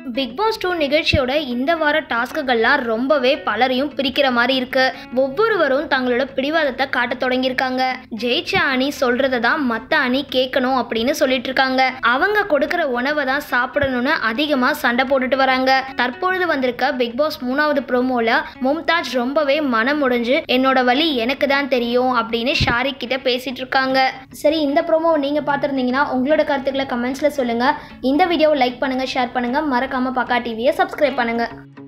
big pass two நிகழ்ச்சியோட இந்த வார டாஸ்க்குகள்லாம் ரொம்பவே பலரையும் பிரிக்கிற மாதிரி இருக்கு ஒவ்வொருவரும் தங்களோட பிடிவாதத்தை காட்ட தொடங்கியிருக்காங்க ஜெயிச்ச அணி சொல்றதை தான் மற்ற அணி கேட்கணும் அப்படின்னு சொல்லிட்டு இருக்காங்க அவங்க கொடுக்கிற உணவை தான் சாப்பிடணும்னு அதிகமாக சண்டை போட்டுட்டு வராங்க தற்பொழுது வந்திருக்க பிக் பாஸ் மூணாவது ப்ரோமோல மும்தாஜ் ரொம்பவே மனம் உடைஞ்சு என்னோட வழி எனக்கு தான் தெரியும் அப்படின்னு ஷாரிக் கிட்ட பேசிட்டு இருக்காங்க சரி இந்த ப்ரோமோவை நீங்க பார்த்துருந்தீங்கன்னா உங்களோட கருத்துக்களை கமெண்ட்ஸ்ல சொல்லுங்க இந்த வீடியோவை லைக் பண்ணுங்க ஷேர் பண்ணுங்க மறக்காம பக்கா டிவியை சப்ஸ்கிரைப் பண்ணுங்க